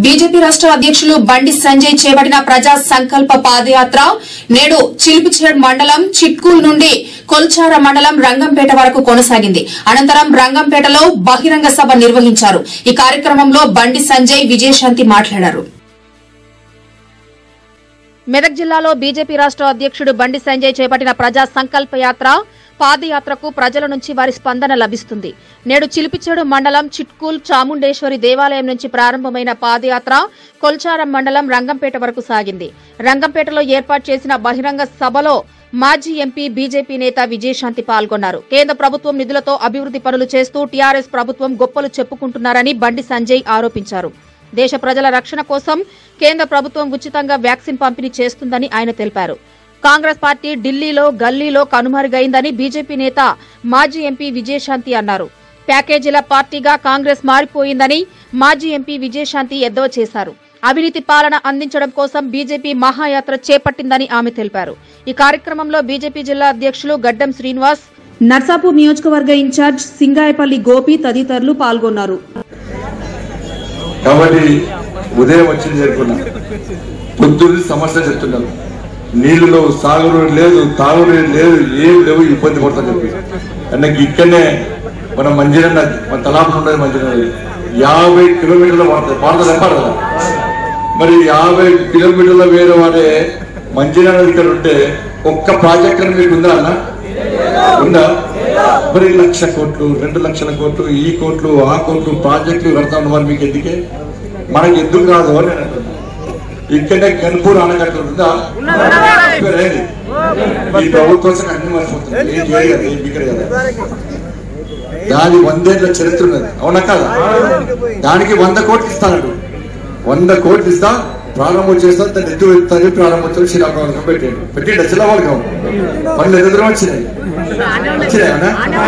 BJP రాష్ట అధ్యక్షులు బండి సంజయ్ చేపట్టిన ప్రజా సంకల్ప పాదయాత్ర నేడు చిలిపిచేడ్ మండలం చిట్కూల్ నుండి కొల్చార మండలం రంగంపేట వరకు కొనసాగింది అనంతరం రంగంపేటలో బహిరంగ సభ నిర్వహించారు ఈ కార్యక్రమంలో బండి సంజయ్ విజయశాంతి మాట్లాడారు మెదక్ జిల్లాలో బీజేపీ రాష్ట్ర అధ్యక్షుడు బండి సంజయ్ చేపట్టిన ప్రజా సంకల్ప యాత్ర పాదయాత్రకు ప్రజల నుంచి వారి స్పందన లభిస్తుంది నేడు చిలిపిచేడు మండలం చిట్కూల్ చాముండేశ్వరి దేవాలయం నుంచి ప్రారంభమైన పాదయాత్ర కొల్చారం మండలం రంగంపేట వరకు సాగింది రంగంపేటలో ఏర్పాటు చేసిన బహిరంగ సభలో మాజీ ఎంపీ బీజేపీ నేత విజయశాంతి పాల్గొన్నారు కేంద్ర ప్రభుత్వం నిధులతో అభివృద్ది పనులు చేస్తూ టీఆర్ఎస్ ప్రభుత్వం గొప్పలు చెప్పుకుంటున్నారని బండి సంజయ్ ఆరోపించారు దేశ ప్రజల రక్షణ కోసం కేంద్ర ప్రభుత్వం ఉచితంగా వ్యాక్సిన్ పంపిణీ చేస్తుందని ఆయన తెలిపారు కాంగ్రెస్ పార్టీ ఢిల్లీలో గల్లీలో కనుమరుగైందని బీజేపీ నేత మాజీ ఎంపీ విజయశాంతి అన్నారు ప్యాకేజీల పార్టీగా కాంగ్రెస్ మారిపోయిందని మాజీ ఎంపీ విజయశాంతి ఎద్దవ చేశారు అవినీతి పాలన అందించడం కోసం బీజేపీ మహాయాత్ర చేపట్టిందని ఆమె తెలిపారు ఈ కార్యక్రమంలో బీజేపీ జిల్లా అధ్యక్షులు గడ్డం శ్రీనివాస్ నర్సాపూర్ నియోజకవర్గ ఇన్ఛార్జ్ సింగాయపల్లి గోపి తదితరులు పాల్గొన్నారు కాబట్టి ఉదయం వచ్చింది చేరుకున్నా పొద్దున్న సమస్య చెప్తున్నారు నీళ్లు లేవు సాగురు లేదు తాగురు లేదు ఏం లేవు ఇబ్బంది పడతా చెప్పి అన్నకి ఇక్కడనే మన మంచిరన్న మన తలాపులు ఉండేది మంచిరన్న యాభై కిలోమీటర్లు పడుతుంది పడుతుంది పడదా మరి యాభై కిలోమీటర్ల వేరే వాడే మంచిరన్న ఇక్కడ ఉంటే ఒక్క ప్రాజెక్ట్ అని మీకు ఉందా అన్న ఉందా మరి లక్ష కోట్లు రెండు లక్షల కోట్లు ఈ కోట్లు ఆ కోట్లు ప్రాజెక్టులు కడతా ఉన్న మరి మీకు ఎందుకే మనకి ఎందుకు రాదు అని నేను అంటున్నా. ఇక్కడే కన్పూర్ ఆనకట్ట ఉందా పేరేంటి? ఈ ప్రభుత్వం సగం అన్ని మర్చిపోతుంది ఏం చేయదు కదా ఏం బిగ్గర కదా దాని వందేళ్ల చరిత్ర ఉన్నది అవునా కదా దానికి వంద కోట్లు ఇస్తాడు వంద కోట్లు ఇస్తా ప్రారంభం చేస్తా దాన్ని ఎత్తు ఎత్తాను ప్రారంభోత్సవం శ్రీరామకం పెట్టాడు పెట్టిండ శిలావాళ్ళకం పనులు ఎదురు వచ్చినాయి వచ్చినాయనా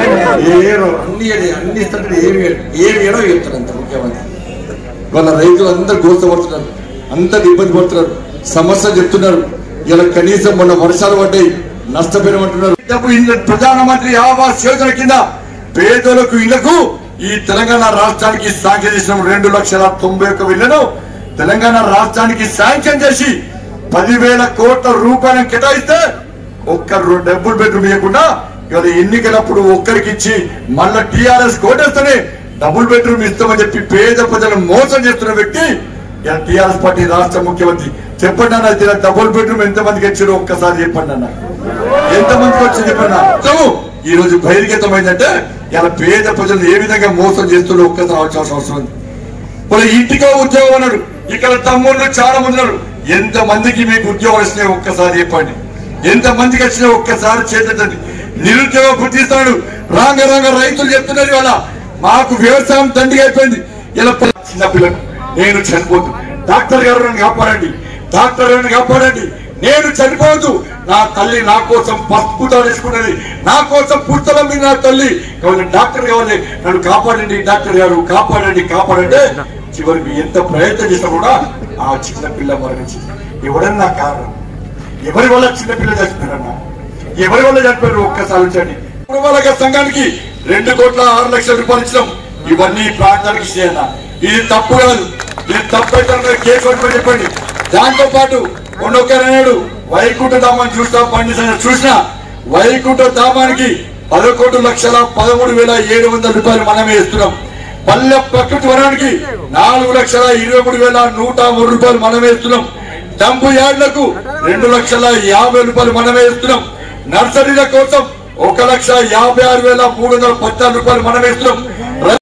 ఏమో అన్ని అన్ని ఇస్తాడు ఏమి ఏమి ఏడో చెప్తాడు అంత ముఖ్యమంత్రి వాళ్ళ రైతులు అందరు గోసపడుతున్నారు అందరు ఇబ్బంది పడుతున్నారు సమస్య చెప్తున్నారు ఇలా కనీసం మొన్న వర్షాలు పడ్డాయి నష్టపోయినమంటున్నారు డబ్బు ఇళ్ళ ప్రధానమంత్రి ఆవాస్ యోజన కింద పేదలకు ఇళ్లకు ఈ తెలంగాణ రాష్ట్రానికి శాంక్షన్ చేసిన రెండు లక్షల తొంభై ఒక్క ఇళ్లను తెలంగాణ రాష్ట్రానికి శాంక్షన్ చేసి పదివేల కోట్ల రూపాయలను కేటాయిస్తే ఒక్క రో- డబుల్ బెడ్రూమ్ ఇవ్వకుండా ఇవాళ ఎన్నికలప్పుడు ఒక్కరికి ఇచ్చి మళ్ళా టీఆర్ఎస్ కోటేస్తేనే డబుల్ బెడ్రూమ్ ఇస్తామని చెప్పి పేద ప్రజలను మోసం చేస్తున్న వ్యక్తి ఇలా టీఆర్ఎస్ పార్టీ రాష్ట్ర ముఖ్యమంత్రి చెప్పండి అన్న ఇలా డబుల్ బెడ్రూమ్ ఎంత మందికి ఇచ్చారో ఒక్కసారి చెప్పండి అన్న ఎంత మందికి వచ్చింది చెప్పండి అన్న. మొత్తము ఈ రోజు బహిర్గతమైందంటే ఇలా పేద ప్రజలు ఏ విధంగా మోసం చేస్తున్నారో ఒక్కసారి ఆలోచించాల్సిన అవసరం ఉంది ఇప్పుడు ఇంటికో ఉద్యోగం అన్నాడు ఇక్కడ తమ్ముళ్ళు చాలా మంది ఉన్నారు ఎంత మందికి మీకు ఉద్యోగం వచ్చినాయి ఒక్కసారి చెప్పండి ఎంత మందికి వచ్చినా ఒక్కసారి చేతండి నిరుద్యోగ గుర్తిస్తాడు రాంగ రాంగ రైతులు చెప్తున్నారు ఇవాళ మాకు వ్యవసాయం దండిగా అయిపోయింది ఇలా చిన్నపిల్లలు నేను చనిపోతు డాక్టర్ గారు నన్ను కాపాడండి డాక్టర్ గారిని కాపాడండి నేను చనిపోవద్దు నా తల్లి నా కోసం పసుపు వేసుకున్నది నా కోసం పుస్తకం మీద నా తల్లి కాబట్టి డాక్టర్ కావాలి నన్ను కాపాడండి డాక్టర్ గారు కాపాడండి కాపాడండి చివరికి ఎంత ప్రయత్నం చేసినా కూడా ఆ చిన్న పిల్ల మరణించింది ఎవడన్నా కారణం ఎవరి వల్ల చిన్న పిల్ల చచ్చిపోయారన్నా ఎవరి వల్ల చనిపోయారు ఒక్కసారి ఉంచండి కుటుంబాల సంఘానికి రెండు కోట్ల ఆరు లక్షల రూపాయలు ఇచ్చినాం ఇవన్నీ ఈ ప్రాంతానికి ఇచ్చేయన్నా ఇది తప్పు కాదు ఇది తప్పు అయితే మీరు కేసు పట్టుకొని చెప్పండి దాంతో పాటు కొండొక్కరనేడు వైకుంఠ ధామాన్ని చూస్తా పండి చూసినా వైకుంఠ ధామానికి పదకొండు లక్షల పదమూడు వేల ఏడు వందల రూపాయలు మనమే ఇస్తున్నాం పల్లె ప్రకృతి వనానికి నాలుగు లక్షల ఇరవై మూడు వేల నూట మూడు రూపాయలు మనమే ఇస్తున్నాం డంపు యార్డులకు రెండు లక్షల యాభై రూపాయలు మనమే ఇస్తున్నాం నర్సరీల కోసం ఒక లక్ష యాభై ఆరు వేల మూడు వందల పద్నాలుగు రూపాయలు మనం ఇస్తున్నాం